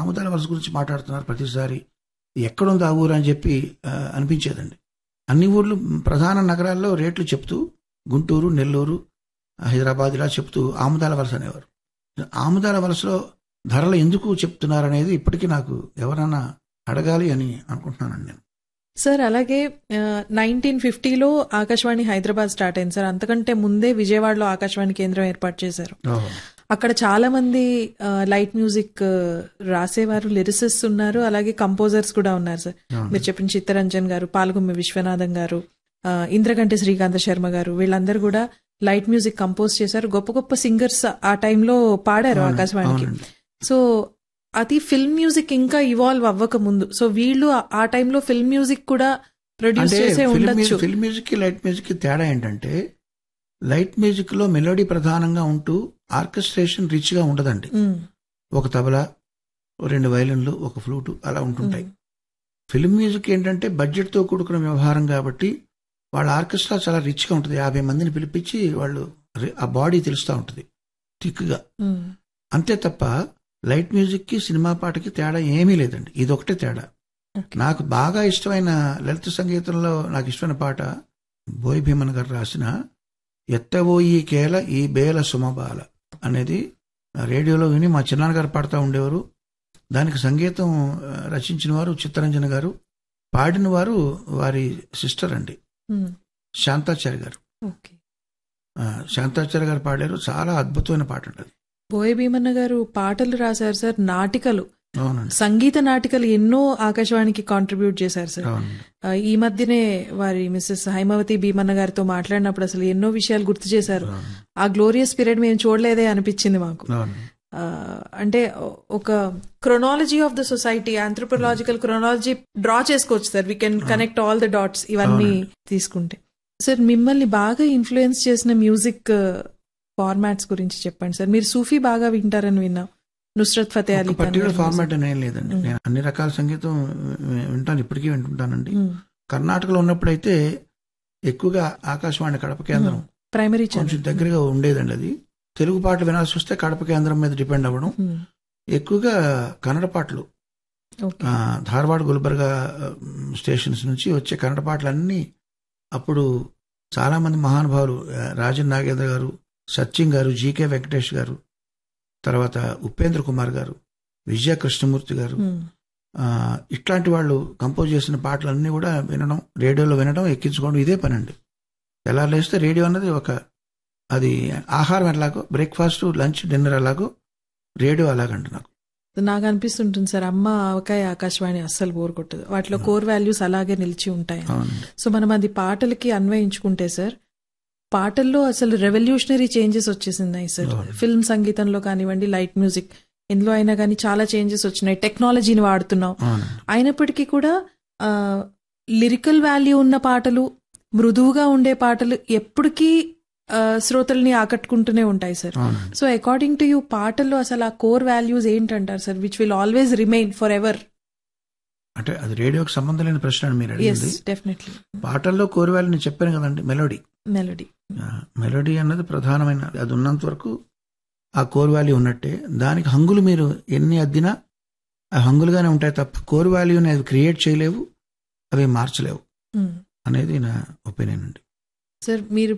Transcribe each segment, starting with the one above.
ఆముదాల వలస గురించి మాట్లాడుతున్నారు ప్రతిసారి ఎక్కడుంది ఆ ఊరు అని చెప్పి ఆ, అనిపించేదండి అన్ని ఊర్లు ప్రధాన నగరాల్లో రేట్లు చెప్తూ గుంటూరు నెల్లూరు హైదరాబాద్ ఇలా చెప్తూ ఆముదాల వలస అనేవారు ఆముదాల వలసలో ధరలు ఎందుకు చెప్తున్నారు అనేది ఇప్పటికీ నాకు ఎవరన్నా అడగాలి అని అనుకుంటున్నానండి నేను సార్ అలాగే నైన్టీన్ ఫిఫ్టీలో ఆకాశవాణి హైదరాబాద్ స్టార్ట్ అయింది సార్ అంతకంటే ముందే విజయవాడలో ఆకాశవాణి కేంద్రం ఏర్పాటు చేశారు ఓహో. అక్కడ చాలా మంది ఆ, లైట్ మ్యూజిక్ ఆ, రాసేవారు లిరిసిస్ట్ ఉన్నారు అలాగే కంపోజర్స్ కూడా ఉన్నారు సార్ అవును. మీరు చెప్పిన చిత్తరంజన్ గారు పాల్గొమ్మి విశ్వనాథం గారు ఆ, ఇంద్రకంటి శ్రీకాంత శర్మ గారు వీళ్ళందరూ కూడా లైట్ మ్యూజిక్ కంపోజ్ చేశారు గొప్ప గొప్ప సింగర్స్ ఆ టైంలో పాడారు అవునండి, ఆకాశవాణికి అవునండి. సో అది ఫిల్మ్ మ్యూజిక్ ఇంకా ఇవాల్వ్ అవ్వక ముందు సో వీళ్ళు ఆ- ఆ టైంలో ఫిల్మ్ మ్యూజిక్ కూడా ప్రొడ్యూస్ అంటే చేసే ఫిల్మ్ ఉండొచ్చు మ్యూజిక్ ఫిల్మ్ మ్యూజిక్ కి లైట్ మ్యూజిక్ కి తేడా ఏంటంటే లైట్ మ్యూజిక్ లో మెలోడీ ప్రధానంగా ఉంటూ ఆర్కెస్ట్రేషన్ రిచ్ గా ఉండదండి ఉమ్, ఒక తబలా ఓ రెండు వైలిన్లు ఒక ఫ్లూటు అలా ఉంటుంటాయి ఫిల్మ్ మ్యూజిక్ ఏంటంటే బడ్జెట్ తో కూడుకున్న వ్యవహారం కాబట్టి వాళ్ళ ఆర్కెస్ట్రా చాలా రిచ్ గా ఉంటుంది యాభై మందిని పిలిపించి వాళ్ళు రి- ఆ బాడీ తెలుస్తూ ఉంటుంది థిక్ గా ఉమ్, అంతే తప్ప లైట్ మ్యూజిక్ కి సినిమా పాటకి తేడా ఏమీ లేదండి ఇది ఒకటే తేడా Okay. నాకు బాగా ఇష్టమైన లలిత సంగీతంలో నాకు ఇష్టమైన పాట బోయ్ భీమన్ గారు రాసిన ఎత్తబోయి కేల ఈ బేల సుమబాల అనేది ఆ రేడియోలో విని మా చిన్నాన్నగారు పాడుతూ ఉండేవారు దానికి సంగీతం ఆ, రచించిన వారు చిత్తరంజన్ గారు పాడిన వారు వారి సిస్టర్ అండి ఉమ్, శాంతాచార్య గారు ఓకే ఆ, శాంతాచార్య గారు పాడారు చాలా అద్భుతమైన పాట అండి అది బోయ భీమన్న గారు పాటలు రాశారు సార్ నాటికలు అవునండి సంగీత నాటికలు ఎన్నో ఆకాశవాణికి కాంట్రిబ్యూట్ చేశారు సార్ అవునండి ఆ, ఈ మధ్యనే వారి మిస్సెస్ హైమవతి భీమన్న గారితో మాట్లాడినప్పుడు అసలు ఎన్నో విషయాలు గుర్తు చేశారు అవునండి. ఆ గ్లోరియస్ పీరియడ్ మేము చూడలేదే అనిపించింది మాకు అవునండి ఆ, అంటే ఒక chronology of the society anthropological chronology draw చేసుకోవచ్చు sir we can connect all the dots ఇవన్నీ తీసుకుంటే సార్ మిమ్మల్ని బాగా ఇన్ఫ్లుయెన్స్ చేసిన మ్యూజిక్ ఫార్మాట్స్ గురించి చెప్పండి సార్ మీరు సూఫీ బాగా వింటారని విన్నాం నుస్రత్ ఫతే అలీ ఖాన్ పర్టికులర్ గారి ఫార్మాట్ అని ఏం లేదండి నేను అన్ని రకాల సంగీతం వి- వింటాను ఇప్పటికీ వింటుంటానండి మ్మ్. కర్ణాటకలో ఉన్నప్పుడైతే ఎక్కువగా ఆకాశవాణి కడప కేంద్రం ప్రైమరీ కొంచెం ఛానల్ దగ్గరగా ఉండేదండి అది తెలుగు పాటలు వినాల్సి వస్తే కడప కేంద్రం మీద డిపెండ్ అవ్వడం మ్మ్. ఎక్కువగా కన్నడ పాటలు ఓకే ఆ, ధార్వాడ్ గుల్బర్గా ఆ, స్టేషన్స్ నుంచి వచ్చే కన్నడ పాటలు అన్నీ అప్పుడు చాలా మంది మహానుభావులు ఆ, రాజన్ నాగేంద్ర గారు సత్యం గారు జీకే వెంకటేష్ గారు తర్వాత ఉపేంద్ర కుమార్ గారు విజయ కృష్ణమూర్తి గారు మ్మ్. ఆ, ఇట్లాంటి వాళ్ళు కంపోజ్ చేసిన పాటలన్నీ కూడా వినడం రేడియోలో వినడం ఎక్కించుకోవడం ఇదే పని అండి ఎలా లేస్తే రేడియో అన్నది ఒక అది ఆహారం ఎలాగో బ్రేక్ఫాస్ట్ లంచ్ డిన్నర్ ఎలాగో రేడియో అలాగండి నాకు నాకు అనిపిస్తుంటుంది సార్ అమ్మ ఆవకాయ ఆకాశవాణి అస్సలు బోర్ కొట్టదు వాటిలో కోర్ వాల్యూస్ అలాగే నిలిచి ఉంటాయి అవునండి సో మనం అది పాటలకి అన్వయించుకుంటే సార్ పాటల్లో అసలు రెవల్యూషనరీ చేంజెస్ వచ్చేసినాయి సార్ అవును. ఫిల్మ్ సంగీతంలో కానివ్వండి లైట్ మ్యూజిక్ ఇందులో అయినా కానీ చాలా చేంజెస్ వచ్చినాయి టెక్నాలజీని వాడుతున్నాం అవునండి అయినప్పటికీ కూడా లిరికల్ వాల్యూ ఉన్న పాటలు మృదువుగా ఉండే పాటలు ఎప్పటికీ ఆ, శ్రోతల్ని ఆకట్టుకుంటూనే ఉంటాయి సార్ అవునండి సో అకార్డింగ్ టు యూ పాటల్లో అసలు ఆ కోర్ వాల్యూస్ ఏంటంటారు sir which will always remain forever ఎవర్ అంటే అది రేడియోకి సంబంధం లేని ప్రశ్న అని మీరు ఎస్ అడిగింది డెఫినెట్లీ పాటల్లో కోరివాళ్ళు నేను చెప్పాను కదండి మెలోడీ మెలడీ ఆ, మెలోడీ అన్నది ప్రధానమైన అది ఉన్నంత వరకు ఆ కోర్ వాల్యూ ఉన్నట్టే దానికి హంగులు మీరు ఎన్ని అద్దినా ఆ హంగులుగానే ఉంటాయి తప్ప కోర్ వాల్యూని అది క్రియేట్ చేయలేవు అవి మార్చలేవు అనేది నా ఒపీనియన్ అండి సార్ మీరు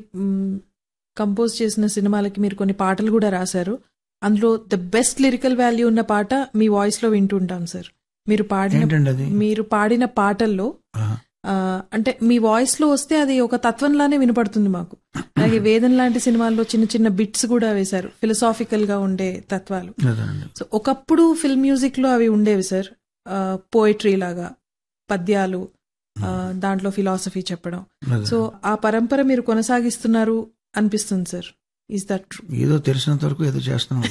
కంపోజ్ చేసిన సినిమాలకి మీరు కొన్ని పాటలు కూడా రాశారు అందులో ద బెస్ట్ లిరికల్ వాల్యూ ఉన్న పాట మీ వాయిస్ లో వింటుంటాం సార్ మీరు పాడిన ఏంటండి అది మీరు పాడిన పాటల్లో ఆహా. ఆ, అంటే మీ వాయిస్ లో వస్తే అది ఒక తత్వంలానే వినపడుతుంది మాకు అలాగే వేదన్ లాంటి సినిమాల్లో చిన్న చిన్న బిట్స్ కూడా వేశారు ఫిలసాఫికల్ గా ఉండే తత్వాలు అదేనండి సో ఒకప్పుడు ఫిల్మ్ మ్యూజిక్ లో అవి ఉండేవి సార్ పోయిటరీ లాగా పద్యాలు ఆ, దాంట్లో ఫిలాసఫీ చెప్పడం అదే. సో ఆ పరంపర మీరు కొనసాగిస్తున్నారు అనిపిస్తుంది సార్ ఈస్ దట్ ట్రూ ఏదో తెలిసినంత వరకు ఏదో చేస్తున్నాం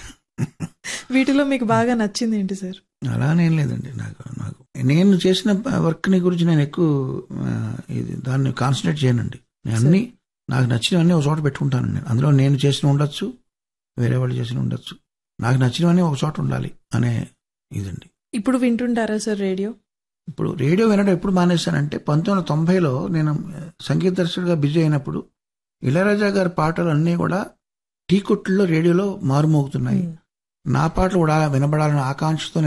వీటిలో మీకు బాగా నచ్చింది ఏంటి సార్ అలానేం లేదండి నాకు నాకు నేను చేసిన వర్క్ ని గురించి నేను ఎక్కువ ఆ, ఇది దాన్ని కాన్సన్ట్రేట్ చేయనండి నేను అన్ని నాకు నచ్చినవన్నీ ఒక చోట పెట్టుకుంటాను నేను అందులో నేను చేసిన ఉండొచ్చు వేరే వాళ్ళు చేసిన ఉండొచ్చు నాకు నచ్చినవన్నీ ఒక చోట ఉండాలి అనే ఇదండి ఇప్పుడు వింటుంటారా సార్ రేడియో ఇప్పుడు రేడియో వినడం ఎప్పుడు మానేశానంటే పంతొమ్మిది వందల తొంభైలో నేను సంగీత దర్శకుడిగా బిజీ అయినప్పుడు ఇళయరాజా గారి పాటలు అన్నీ కూడా టీ కొట్టుల్లో రేడియోలో మారుమోగుతున్నాయి నా పాటలు కూడా వినబడాలన్న ఆకాంక్షతో